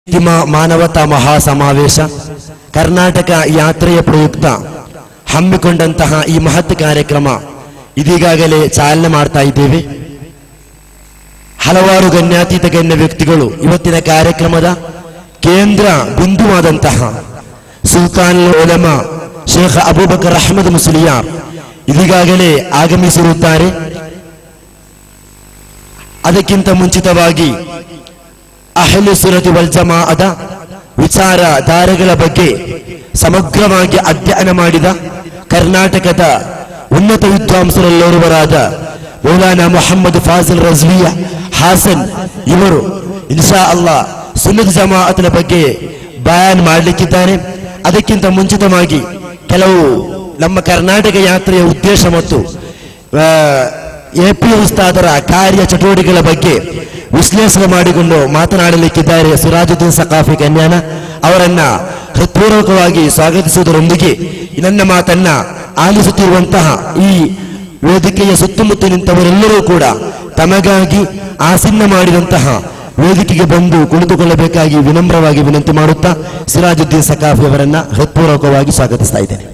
ಅಂತಿಮ ಮಾನವತಾ ಮಹಾಸಮಾವೇಶ ಕರ್ನಾಟಕ ಯಾತ್ರೆಯ ಪ್ರಯುಕ್ತ ಹಮ್ಮಿಕೊಂಡಂತಹ ಈ ಮಹತ್ ಕಾರ್ಯಕ್ರಮ ಇದೀಗಾಗಲೇ ಚಾಲನೆ ಮಾಡ್ತಾ ಇದ್ದೇವೆ ಹಲವಾರು ಗಣ್ಯಾತೀತ ಗಣ್ಯ ವ್ಯಕ್ತಿಗಳು ಇವತ್ತಿನ ಕಾರ್ಯಕ್ರಮದ ಕೇಂದ್ರ ಬಿಂದುವಾದಂತಹ ಸುಲ್ತಾನ್ ಉಲಮ ಶೇಖ್ ಅಬೂಬಕರ್ ಅಹಮದ್ ಮುಸ್ಲಿಯಾರ್ ಇದೀಗಾಗಲೇ ಆಗಮಿಸಿರುತ್ತಾರೆ ಅದಕ್ಕಿಂತ ಮುಂಚಿತವಾಗಿ ಅಹಲು ಸುರತಿ ವಲ್ ಜಮಾಅದ ವಿಚಾರ ಧಾರೆಗಳ ಬಗ್ಗೆ ಸಮಗ್ರವಾಗಿ ಅಧ್ಯಯನ ಮಾಡಿದ ಕರ್ನಾಟಕದ ಉನ್ನತ ವಿದ್ವಾಂಸರಲ್ಲೋರ್ವರಾದ ಮೌಲಾನಾ ಮೊಹಮ್ಮದ್ ಫಾಜಿಲ್ ರಜ್ವಿಯ ಹಾಸನ್ ಇವರು ಇನ್ಶಾ ಅಲ್ಲಾ ಸುನ್ನತ್ ಜಮಾಅತ್ನ ಬಗ್ಗೆ ಬಯಾನ್ ಮಾಡಲಿಕ್ಕಿದ್ದಾರೆ ಅದಕ್ಕಿಂತ ಮುಂಚಿತವಾಗಿ ಕೆಲವು ನಮ್ಮ ಕರ್ನಾಟಕ ಯಾತ್ರೆಯ ಉದ್ದೇಶ ಮತ್ತು ಎ ಪಿ ಉಸ್ತಾದರ ಕಾರ್ಯ ಚಟುವಟಿಕೆಗಳ ಬಗ್ಗೆ ವಿಶ್ಲೇಷಣೆ ಮಾಡಿಕೊಂಡು ಮಾತನಾಡಲಿಕ್ಕಿದ್ದಾರೆ ಸಿರಾಜುದ್ದೀನ್ ಸಕಾಫಿ ಕನ್ಯಾನ ಅವರನ್ನ ಹೃತ್ಪೂರ್ವಕವಾಗಿ ಸ್ವಾಗತಿಸುವುದರೊಂದಿಗೆ ನನ್ನ ಮಾತನ್ನ ಆಲಿಸುತ್ತಿರುವಂತಹ ಈ ವೇದಿಕೆಯ ಸುತ್ತಮುತ್ತ ನಿಂತವರೆಲ್ಲರೂ ಕೂಡ ತಮಗಾಗಿ ಆಸೀನ ಮಾಡಿದಂತಹ ವೇದಿಕೆಗೆ ಬಂದು ಕುಳಿತುಕೊಳ್ಳಬೇಕಾಗಿ ವಿನಮ್ರವಾಗಿ ವಿನಂತಿ ಮಾಡುತ್ತಾ ಸಿರಾಜುದ್ದೀನ್ ಸಕಾಫಿ ಅವರನ್ನ ಹೃತ್ಪೂರ್ವಕವಾಗಿ ಸ್ವಾಗತಿಸ್ತಾ ಇದ್ದೇನೆ